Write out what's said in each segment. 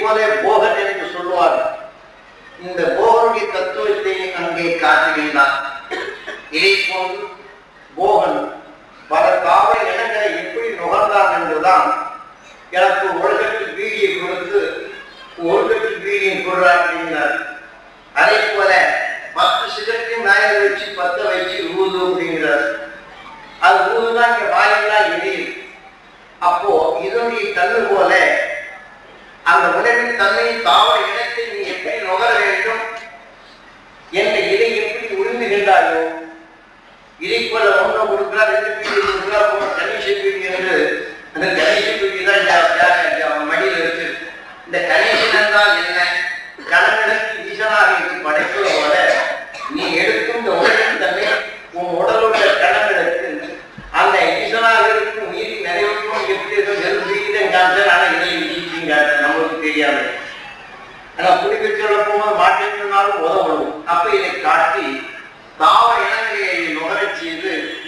போல போகன் என்று சொல்லுவார் இந்த போகனுடைய தத்துவத்தை அங்கே காட்டுகின்றார் இதை போன்று போகன் பல தாவர இனங்களை எப்படி நுகர்ந்தான் என்றுதான் எனக்கு ஒரு கட்டு பீடியை கொடுத்து ஒரு கட்டு பீடியை கொடுறார் அப்படிங்கிறார் அதே போல பத்து சிகரெட்டையும் நாயை வச்சு பத்த வச்சு ஊது அப்படிங்கிறார் அது ஊதுனா இங்க வாயெல்லாம் எரியுது அப்போ இதனுடைய கண்ணு போல அந்த உணவின் தன்மையை தாவர இனத்தை நீ எப்படி நுகர வேண்டும் என்ற இதை எப்படி உறிந்துகின்றாயோ இதை போல ஒன்று கொடுக்கிறார் ரெண்டு பீடி கொடுக்கிறார் போன கணேச பீடி என்று அந்த கணேச பீடி தான் இந்த தியாக- இந்த அவன் மடியில் இருக்கு இந்த கணேசன் என்றால் என்ன கணவனுக்கு ஈசனாக இருந்து படைப்பது போல நீ எடுக்கும் இந்த உடலின் தன்மை உன் உடலுள்ள கணவனுக்கு அந்த ஈசனாக இருக்கும் நீதி நிறைவுக்கும் எப்படி இருக்கும் வெறும் விகிதம் காண்ற ஆனால் இதில் நீச்சியும் காட்டுற நம்மளுக்கு தெரியாது ஆனா குடிக்கச்சோட போகும்போது மாட்டேன்னு சொன்னாலும் உதவணும் அப்ப இதை காட்டி தாவர இனங்களை நுகரச் செய்து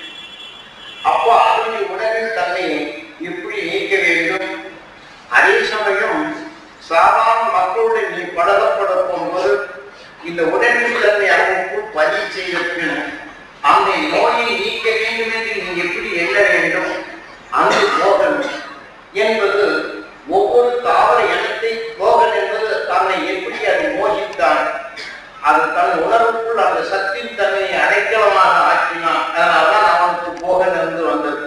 அப்போ அதனுடைய உணவின் தன்மையை எப்படி நீக்க வேண்டும் அதே சமயம் சாதாரண மக்களுடன் நீ பழகப்பட போகும்போது இந்த உணவின் தன்மை அவனுக்குள் பதிவு செய்த பின் அந்த நோயை நீக்க வேண்டும் என்று நீ எப்படி எண்ண வேண்டும் அங்கு போகன் என்பது ஒவ்வொரு தாவர இனத்தை போகன் என்பது தன்னை எப்படி அதை மோகித்தான் அது தன் உணர்வுக்குள் அந்த சத்தின் தன்மையை அடைக்கலமாக ஆக்கினான் அதனால்தான் அவனுக்கு போகன் என்று வந்தது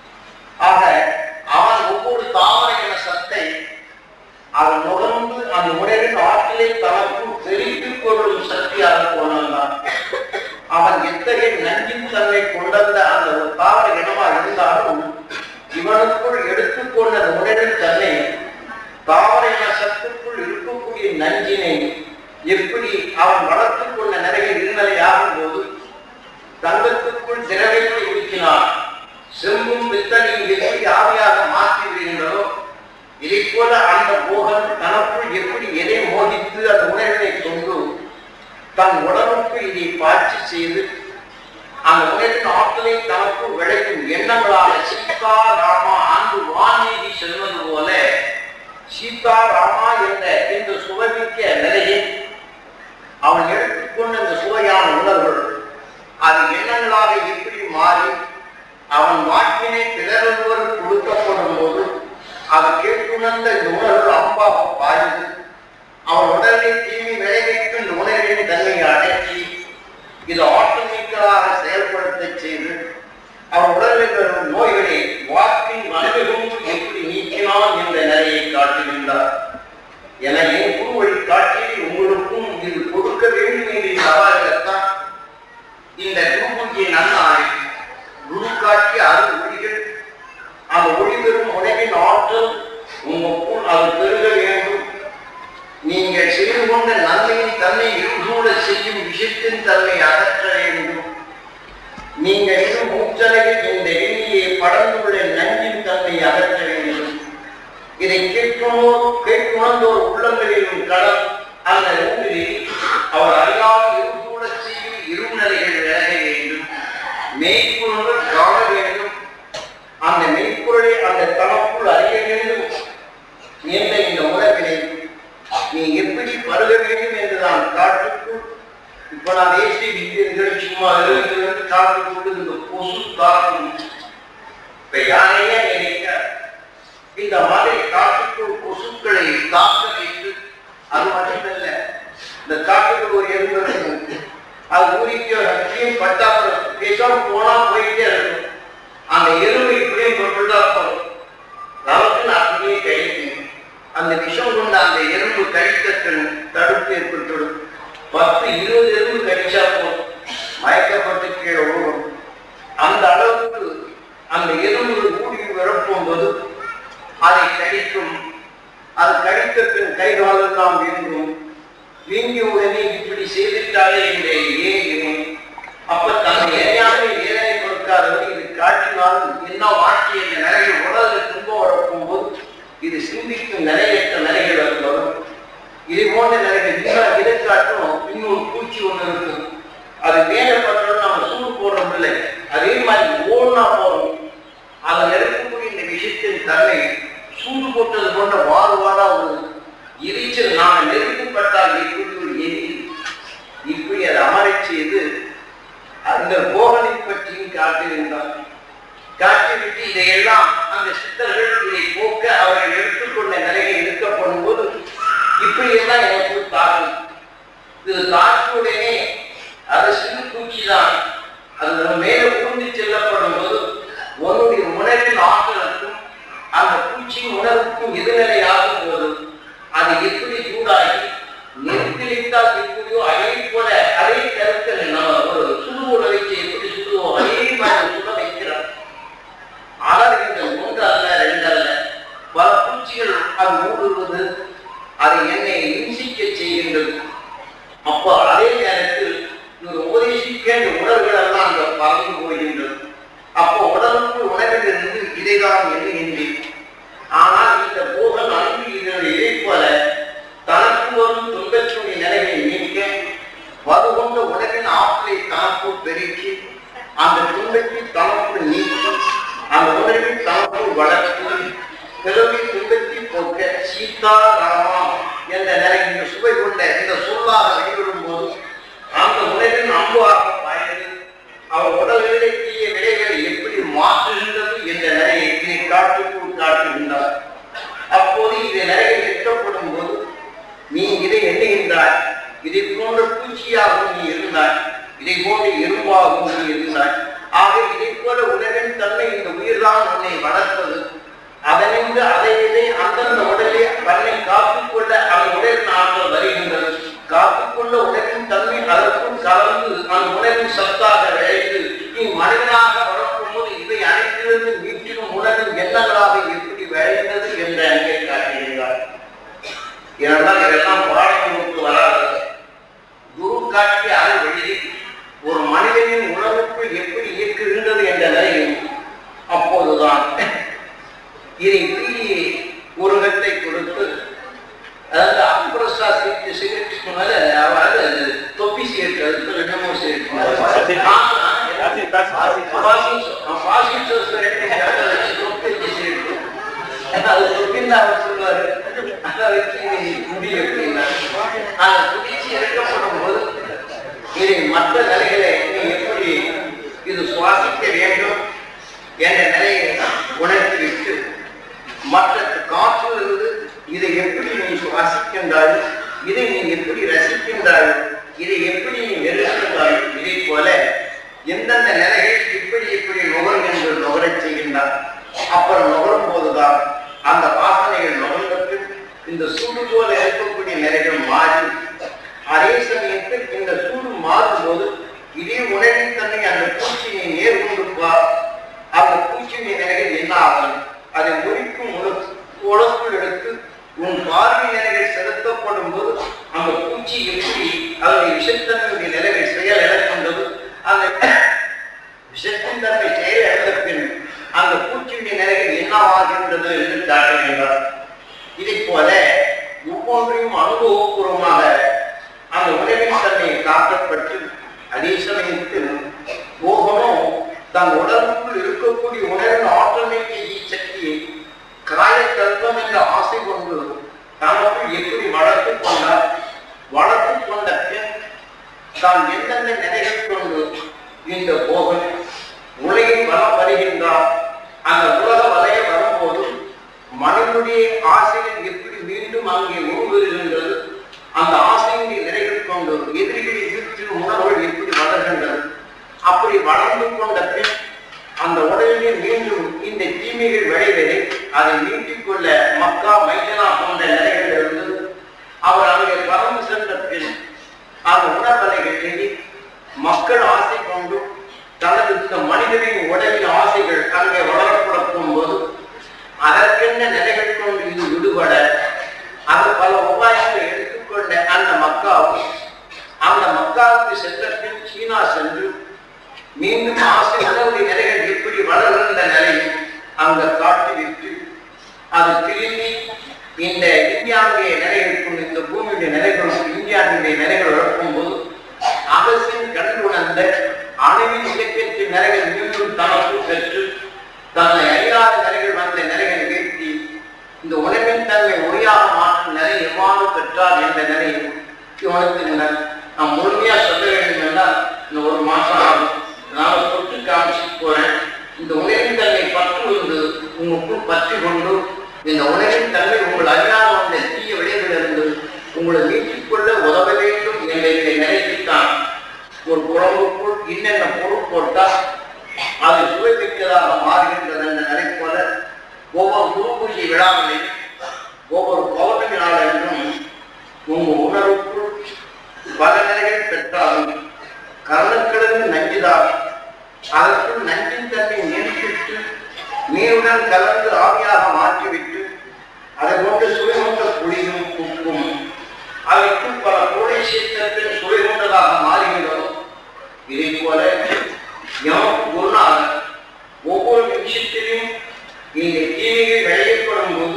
ஆக அவன் ஒவ்வொரு தாவர இன சத்தை அவன் நுகர்ந்து அந்த உணவின் ஆற்றலை தனக்குள் தெரிவித்துக் கொள்ளும் சக்தியாக போனான் அவன் எத்தகைய நஞ்சின் தன்மை கொண்டந்த அந்த ஒரு தாவர இனமா இருந்தாலும் இவனுக்குள் எடுத்துக்கொண்ட அந்த உணவின் தன்மை தாவர இன சத்துக்குள் இருக்கக்கூடிய நஞ்சினை எப்படி அவன் வளர்த்துக் கொண்ட நிறைய இருநிலை ஆகும்போது தங்கத்துக்குள் திரவத்தை ஊற்றினார் செம்பும் பித்தனையும் எப்படி ஆவியாக மாற்றி விடுகின்றதோ இதை போல அந்த போகன் தனக்குள் எப்படி எதை மோதித்து அந்த உணர்வினை கொண்டு தன் உடலுக்கு இதை பாய்ச்சி செய்து அந்த உணர்வின் ஆற்றலை தனக்குள் விளைக்கும் எண்ணங்களாக சீதா ராமா அன்று வானீதி செல்வது போல சீதா ராமா என்ற இந்த சுவைமிக்க நிலையை அவன் எடுத்துக்கொண்ட இந்த சுவையான உணர்வுகள் அது எண்ணங்களாக எப்படி மாறி அவன் வாக்கினை பிறருவர் கொடுக்கப்படும் போது அது கேட்டுணர்ந்த இந்த உணர்வு அம்பாக பாய்ந்து அவன் உடலை தீமை விளைவிக்கும் இந்த உணர்வின் தன்மையை அடக்கி இது ஆட்டோமேட்டிக்கலாக செயல்படுத்த செய்து அவன் உடலில் வரும் நோய்களை வாக்கின் மனதிலும் எப்படி நீக்கினான் என்ற நிலையை காட்டுகின்றார் என என் குருவழி காட்டி உங்களுக்கும் இது கொடுக்க வேண்டும் என்ற சவால்கத்தான் இந்த குருபூஜை நன்னாள் குரு காட்டிய அருள் ஒளிகள் அந்த ஒளி பெறும் உணவின் ஆற்றல் உங்களுக்குள் அது பெருக வேண்டும் நீங்கள் செய்து கொண்ட நன்மையின் தன்மை இருசூழ செய்யும் விஷயத்தின் தன்மை அகற்ற வேண்டும் நீங்கள் இரு மூச்சலையில் இந்த எண்ணியை படர்ந்துள்ள நஞ்சின் தன்மை அகற்ற வேண்டும் இதை கேட்குமோ கேட்குணர்ந்தோர் உள்ளங்களிலும் கடல் அந்த ஊரில் அவர் அறியாத இருசூழ செய்யும் இருநிலைகள் விலக வேண்டும் மெய்ப்பொருள் காண வேண்டும் அந்த மெய்ப்பொருளை அந்த தனக்குள் அறிய வேண்டும் என்ற இந்த உலகினை நீ எப்படி பருக வேண்டும் என்று நான் காட்டுக்குள் இப்ப நான் தேசிய வித்தியர்கள் சும்மா இருந்து காட்டுக்குள் இந்த கொசு தாக்கும் இப்ப யாரையே நினைக்க இந்த மாதிரி காட்டுக்குள் கொசுக்களை தாக்க வைத்து அது மட்டுமல்ல இந்த காட்டுக்குள் ஒரு எறும்பு இருக்கும் அது ஊறிக்கு கீழ் பட்டாப்புறம் பேசாம போனா போயிட்டே இருக்கும் அந்த எறும்பு இப்படியே தொட்டுட்டா போகும் நமக்கு அப்படியே கழிக்கும் அந்த விஷம் கொண்ட அந்த எறும்பு கடித்தற்கு தடுப்பு ஏற்பட்டுடும் பத்து இருபது எறும்பு கடிச்சா போதும் மயக்கப்பட்டு கீழே விழும் அந்த அளவுக்கு அந்த எறும்பு ஊடி விரப்பும்போது அதை கடிக்கும் அது கடித்த பின் கை காலெல்லாம் வீங்கும் வீங்கிய உடனே இப்படி செய்துட்டாலே இந்த ஏன் அப்ப தன் ஏனையாக ஏழை கொடுக்காதவர் இது காட்டினால் என்ன வாழ்க்கை என்ற நிலையில் உடலில் துன்பம் வரப்போகும்போது இது சிந்திக்கும் நிலையற்ற நிலைகள் அது வரும் இது போன்ற நிலைகள் இன்னும் இதை காட்டும் இன்னொரு பூச்சி ஒன்று இருக்கும் அது மேலே பட்டோம் நம்ம சூடு போடுறோம் இல்லை அதே மாதிரி ஓடுனா போறோம் அதில் இருக்கக்கூடிய இந்த விஷயத்தின் தன்மை சூடு போட்டது போன்ற வாறு வாடா ஒரு இதை காற்றுடனே அது சிறு பூச்சி தான் அது நம்ம மேலே ஊர்ந்து செல்லப்படும் போது உன்னுடைய உணர்வின் ஆற்றலுக்கும் அந்த பூச்சியின் உணர்வுக்கும் எதிர்நிலையாகும் போது அது எப்படி சூடாகி நெருப்பிலிட்டால் எப்படியோ அதே போல அதே கருத்தில் நம்ம ஒரு சுடு உணவை எப்படி சுடுவோம் அதே மாதிரி சுட வைக்கிறோம் ஆனால் இந்த ஒன்று அல்ல ரெண்டு அல்ல பல பூச்சிகள் அது ஊடுருவது அது என்னை இன்சிக்க செய்கின்றது அப்போ அதே நேரத்தில் இவர் உபதேசிக்கின்ற உணர்வுகள் எல்லாம் அங்க பறந்து போகின்றது அப்போ உடலுக்கு உணவிலிருந்து இதைதான் எண்ணுகின்றேன் ஆனால் இந்த போகன் அன்பு இதனுடைய இதை போல தனக்கு வரும் துன்பத்தினுடைய நிலையை நீக்க வலுகொண்ட உணவின் ஆற்றலை தனக்கு பெருக்கி அந்த துன்பத்தை தனக்கு நீக்கி அந்த உணர்வில் தனக்கு வளர்த்து பிறவி துன்பத்தை போக்க சீதா ராமா என்ற நிலை இந்த சுவை கொண்ட இந்த சொல்லாக வெளிவிடும் போது அந்த உணவின் அம்புவாக பாய்ந்து அவர் உடல்களை தீய விடைகளை எப்படி மாற்றுகின்றது என்ற நிலையை இதை காட்டுக்குள் காட்டுகின்றார் அப்போது இந்த நிலையில் எட்டப்படும் போது நீ இதை எண்ணுகின்றாய் இதை போன்ற பூச்சியாகவும் நீ இருந்தாய் இதை போன்ற எறும்பாகவும் நீ இருந்தாய் ஆக இதை போல உணவின் தன்மை இந்த உயிர்தான் உன்னை வளர்த்தது அதனின்று அதை இதை அந்தந்த உடலே தன்னை காத்துக்கொள்ள அந்த உடலின் ஆற்றல் வருகின்றது காத்துக்கொள்ள உடலின் தன்மை அதற்குள் கலந்து அந்த உணவின் சத்தாக விளைந்து நீ மனிதனாக வளர்க்கும் போது இவை அனைத்திலிருந்து மீட்டிலும் உணவின் எண்ணங்களாக எப்படி விளைந்தது என்று அங்கே காட்டுகிறார் ஏனென்றால் இதெல்லாம் பாடங்களுக்கு வராது குரு காட்டிய அருள் வழி ஒரு மனிதனின் உணர்வுக்குள் எப்படி இயக்குகின்றது என்ற நிலையில் அப்போதுதான் இதை தீயை ஒரு கட்டை கொடுத்து அதாவது அப்ரஸா சிகரெட் சிகரெட் மேல அதாவது தொப்பி சிகரெட் அது என்னமோ சிகரெட் அது தொப்பின்னு அவர் சொல்லுவாரு அதை வச்சு இதை முடி எப்படின்னா அந்த குடிச்சு எடுக்கப்படும் போது இதை மற்ற நிலைகளை நீ எப்படி இது சுவாசிக்க வேண்டும் என்ற நிலையை உணர்த்திவிட்டு மற்ற காற்றிலிருந்து இதை எப்படி நீ சுவாசிக்கின்றாய் இதை நீ எப்படி ரசிக்கின்றாய் இதை எப்படி நீ வெறுக்கின்றாய் இதை போல எந்தெந்த நிலைகள் இப்படி இப்படி நுகர் என்று நுகரச் செய்கின்றார் அப்புறம் நுகரும் போதுதான் அந்த வாசனைகள் நுகர்ந்தற்கு இந்த சூடு போல இருக்கக்கூடிய நிலைகள் மாறி அதே சமயத்தில் இந்த சூடு மாறும்போது இதே உணவின் தன்மை அந்த பூச்சியை நேர்கொண்டு பார் அந்த பூச்சியின் நிலைகள் என்ன ஆகும் அதை முறிக்கும் உடம்புள் எடுத்து உன் பார்வை நிலைகள் செலுத்தப்படும் போது அந்த பூச்சி எப்படி அதனுடைய விஷத்தன்மையுடைய நிலைகள் செயல் இழக்கின்றது அந்த விஷத்தின் தன்மை செயல் இழந்த பின் அந்த பூச்சியுடைய நிலைகள் என்னவாகின்றது என்று காட்டுகின்றார் இதை போல ஒவ்வொன்றையும் அனுபவபூர்வமாக அந்த உணவின் தன்மையை காட்டப்பட்டு அதே சமயத்தில் போகமும் தன் உடலுக்குள் இருக்கக்கூடிய உணர்வின் ஆற்றமைக்கு சக்தியை காயக்கல்பம் என்ற ஆசை கொண்டு தனக்குள் எப்படி வளர்த்து கொண்டார் வளர்த்து கொண்ட பின் தான் எந்தெந்த நிலைகள் கொண்டு இந்த போகன் உலகின் வளம் வருகின்றார் அந்த உலக வலையம் வரும்போது மனிதனுடைய ஆசைகள் எப்படி மீண்டும் அங்கே உருவருகின்றது அந்த ஆசையினுடைய நிலைகள் கொண்டு எதிரிகளை எதிர்த்து உணர்வுகள் எப்படி வளர்கின்றது அப்படி வளர்ந்து கொண்ட பின் அந்த உடலிலே மீண்டும் இந்த தீமைகள் விளைவதை அதை நீட்டிக் கொள்ள மக்கா மைதனா போன்ற நிலைகள் இருந்து அவர் அங்கே பறந்து சென்ற பின் அந்த உணர்வலைகள் எழுதி மக்கள் ஆசை கொண்டு தனது இந்த மனிதனின் உடலின் ஆசைகள் அங்கே வளரப்படும் போது அதற்கென்ன நிலைகள் கொண்டு இது விடுபட அது பல உபாயங்களை எடுத்துக்கொண்ட அந்த மக்காவும் அந்த மக்காவுக்கு சென்ற பின் சீனா சென்று மீண்டும் ஆசை உணவுடைய நிலைகள் எப்படி வளர்கின்ற நிலையை அங்க காட்டிவிட்டு அது திரும்பி இந்த இந்தியாவுடைய நிலைகளுக்கும் இந்த பூமியுடைய நிலைகளுக்கும் இந்தியாவுடைய நிலைகள் வளர்க்கும்போது அரசின் கண் உணர்ந்த அணுவின் இலக்கியத்தின் நிலைகள் மீண்டும் தனக்கு பெற்று தன்னை அறியாத நிலைகள் வந்த நிலைகளை வீழ்த்தி இந்த உணவின் தன்மை மொழியாக மாற்றும் நிலை எவ்வாறு பெற்றார் என்ற நிலையை உணர்த்தினர் நாம் முழுமையா சொல்ல வேண்டும் என்றால் இந்த ஒரு மாசம் ஆகும் நான் தொட்டு காமிச்சு போறேன் இந்த உணவின் தன்மை பற்று வந்து உங்களுக்குள் பற்றி கொண்டு இந்த உணவின் தன்மை உங்கள் அறியாத வந்த தீய விளைவிலிருந்து உங்களை மீட்டிக் கொள்ள உதவ வேண்டும் என்ற நீருடன் கலந்து ஆவியாக மாற்றிவிட்டு அதை கொண்டு சுவைகொண்ட புளியும் உப்பும் அவைக்கும் பல கோடை சீத்தத்தின் சுவைகொண்டதாக மாறுகின்றதோ இதை போல எமக்கு முன்னால் ஒவ்வொரு நிமிஷத்திலும் இந்த தீமைகள் விளையப்படும் போது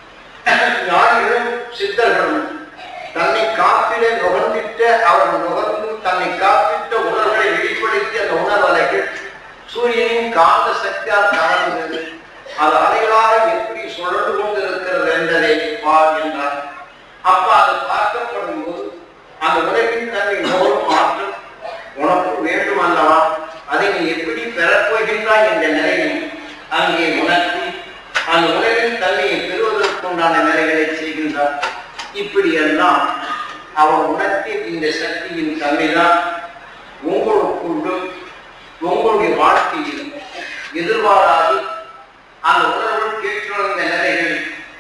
ஞானிகளும் சித்தர்களும் தன்னை காப்பிட நுகர்ந்திட்ட அவர் நுகர்ந்து தன்னை காப்பிட்ட உணர்வுகளை வெளிப்படுத்தி அந்த உணர்வலைகள் சூரியனின் காந்த சக்தியால் கலந்தது அது அலைகளாக எப்படி சுழன்று கொண்டிருக்கிறது என்பதை பார் என்றார் அப்ப அது பார்க்கப்படும் போது அந்த உலகின் தன்னை நுகரும் மாற்றம் உனக்கு வேண்டும் அல்லவா அதை நீ எப்படி பெறப்போகின்றாய் என்ற நிலையில் அங்கே உணர்த்தி அந்த உலகின் தன்மையை பெறுவதற்குண்டான நிலைகளை செய்கின்றார் இப்படியெல்லாம் அவர் உணர்த்திய இந்த சக்தியின் தன்மைதான் உங்களுக்குள்ளும் உங்களுடைய வாழ்க்கையில் எதிர்பாராது அந்த உணர்வு கேட்டுணர்ந்த நிலைகள்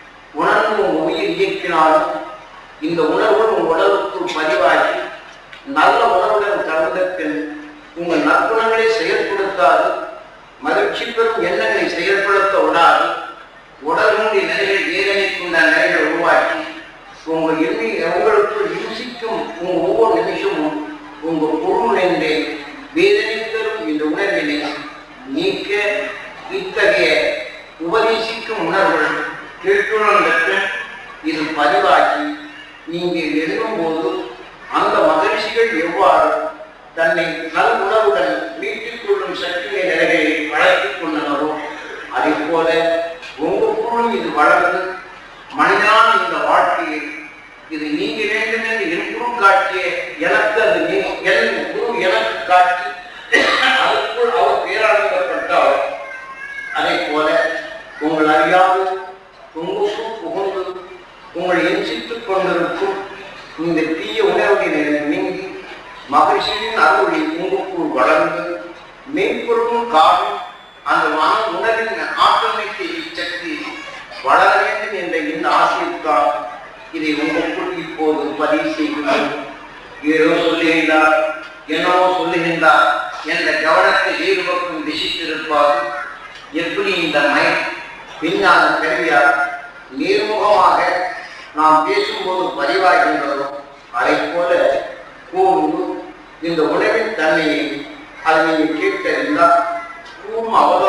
உணர்வு உங்கள் உயிர் இயக்கினாலும் இந்த உணர்வு உங்கள் உடலுக்குள் பதிவாகி நல்ல உணர்வுடன் கலந்த பின் உங்கள் நற்குணங்களை செயல்படுத்தாது மகிழ்ச்சி பெறும் எண்ணங்களை செயல்படுத்த விடாது உடலுடைய நிலைகள் வேதனைக்குண்ட நிலைகளை உருவாக்கி உங்கள் எண்ணி உங்களுக்குள் இம்சிக்கும் உங்கள் ஒவ்வொரு நிமிஷமும் உங்கள் பொருள் என்றே வேதனை தரும் இந்த உணர்வினை நீக்க இத்தகைய உபதேசிக்கும் உணர்வுகள் கேட்டுணர்ந்த இது பதிவாகி நீங்கள் எழுதும் போது அந்த மகிழ்ச்சிகள் எவ்வாறு தன்னை நல் உணவுடன் மீட்டுக் கொள்ளும் சக்தியை நிலைகளை வளர்த்துக் கொண்டனரோ அதை போல உங்களுக்குள்ளும் இது வளர்ந்து மனிதனான இந்த வாழ்க்கையில் இது நீங்க வேண்டும் என்று என் குரு காட்டிய எனக்கு அது நீ என் குரு எனக்கு காட்டி அதற்குள் அவர் பேரானந்தப்பட்டார் அதை போல உங்கள் அறியாது உங்களுக்குள் புகுந்து உங்களை எஞ்சித்துக் கொண்டிருக்கும் இந்த தீய உணர்வுகளை நீங்கி மகிழ்ச்சியின் அருளை உங்களுக்குள் வளர்ந்து மெய்ப்பொருளும் காணும் அந்த மன உணர்வின் ஆற்றமைக்கு சக்தி வளர வேண்டும் என்ற இந்த ஆசைக்காக இதை உங்களுக்குள் இப்போது பதிவு செய்கிறோம் ஏதோ சொல்லுகின்றார் என்னவோ சொல்லுகின்றார் என்ற கவனத்தை வேறு பக்கம் திசித்திருப்பார் எப்படி இந்த மை விஞ்ஞான கருவியால் நேர்முகமாக நாம் பேசும்போது பதிவாகின்றதோ அதை போல கூர்ந்து இந்த உணவின் தன்மையை அதை நீங்கள் கேட்டறிந்தால் கூறும் அவதாரம்